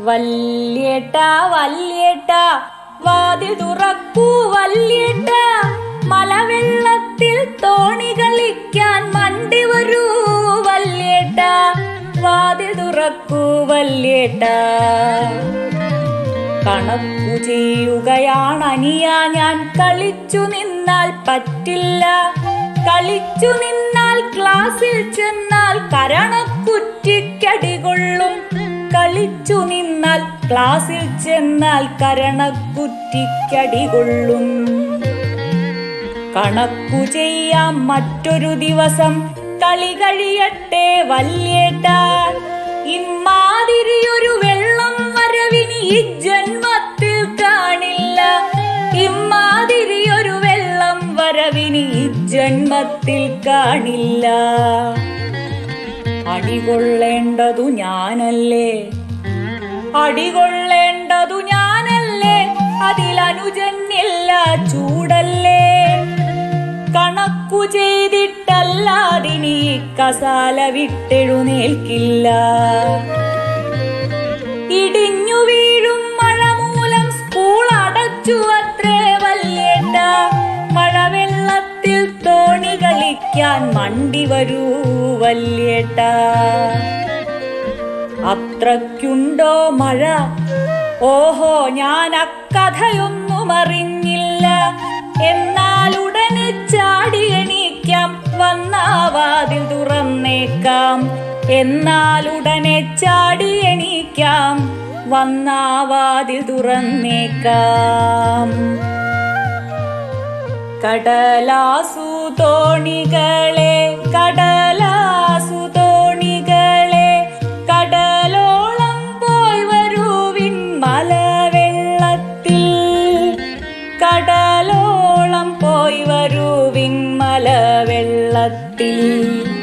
വല്യേട്ട വല്യേട്ട വാതിൽ തുറക്കൂ വല്യേട്ട മലവെള്ളത്തിൽ തോണി കളിക്കാൻ മണ്ടി വരൂ വല്യേട്ട വാതിൽ തുറക്കൂ വല്യേട്ട കണക്കു ചെയ്യുകയാണ് അനിയ ഞാൻ കളിച്ചു നിന്നാൽ പറ്റില്ല കളിച്ചു നിന്നാൽ ക്ലാസ്സിൽ ചെന്നാൽ കരണക്കുറ്റിക്കടികൊള്ളും കളിച്ചു നിന്നാൽ ക്ലാസ്സിൽ ചെന്നാൽ കരണക്കുറ്റിക്കടികൊള്ളും കണക്കു ചെയ്യാം മറ്റൊരു ദിവസം കളി കഴിയട്ടെ വല്യേട്ട ഇമ്മാതിരിയൊരു വെള്ളം വരവിനി ഈ ജന്മത്തിൽ കാണില്ല ഇമ്മാതിരിയൊരു വെള്ളം വരവിനി ഈ ജന്മത്തിൽ കാണില്ല അടികൊള്ളേണ്ടതു ഞാനല്ലേ അടികൊള്ളേണ്ടതു ഞാനല്ലേ അതിലനുജന്യല്ല ചൂടല്ലേ കണക്കു ചെയ്തിട്ടല്ലാതിനി കസാല വിട്ടെഴുന്നേൽക്കില്ല ഇടിഞ്ഞു വീഴും മഴ മൂലം സ്കൂൾ അടച്ചു അത്രേ വല്യേട്ട മഴവെള്ളത്തിൽ തോണി കളിക്കാൻ മണ്ടി വരൂ വല്യേട്ട അത്രയ്ക്കുണ്ടോ മഴ ഓഹോ ഞാൻ അക്കഥയൊന്നും അറിഞ്ഞില്ല എന്നാൽ ഉടനെ ചാടി എണീക്കാം വന്നാ വാതിൽ തുറന്നേക്കാം എന്നാൽ ഉടനെ ചാടി എണീക്കാം വന്നാ വാതിൽ തുറന്നേക്കാം കടലാസു തോണികളെ കടലാസു തോണികളെ കടലോളം പോയി വരുവിൻ മലവെള്ളത്തിൽ കടലോളം പോയി വരുവിൻ മലവെള്ളത്തിൽ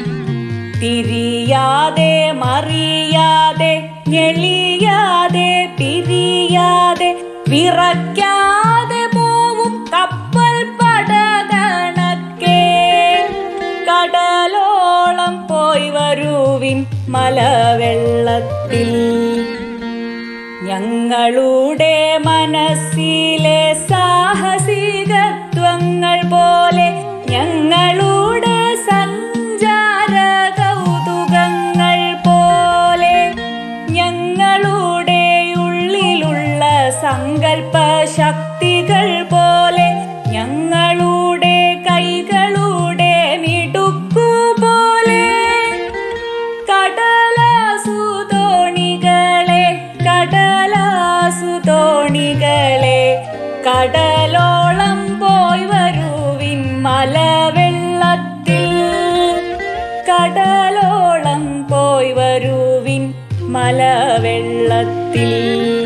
തിരിയാതെ മറിയാതെ ഞെളിയാതെ പിരിയാതെ വിറയ്ക്കാതെ പോവും കപ്പൽ പടകണക്കെ കടലോളം പോയി വരുവിൻ മലവെള്ളത്തിൽ ഞങ്ങളുടെ മനസ്സിലെ സാഹസികത്വങ്ങൾ പോലെ ഞങ്ങളുടെ സഞ്ചാര കൗതുകങ്ങൾ പോലെ ഞങ്ങളുടെ ഉള്ളിലുള്ള സങ്കല്പ ശക്തികൾ പോലെ ഞങ്ങളുടെ കൈകളുടെ മിടുക്കു പോലെ കടലാസു തോണികളെ കടലാസു തോണികളെ കടലോളം പോയി വരുവിൻ മലവെള്ളത്തിൽ കടലോളം പോയി വരുവിൻ മലവെള്ളത്തിൽ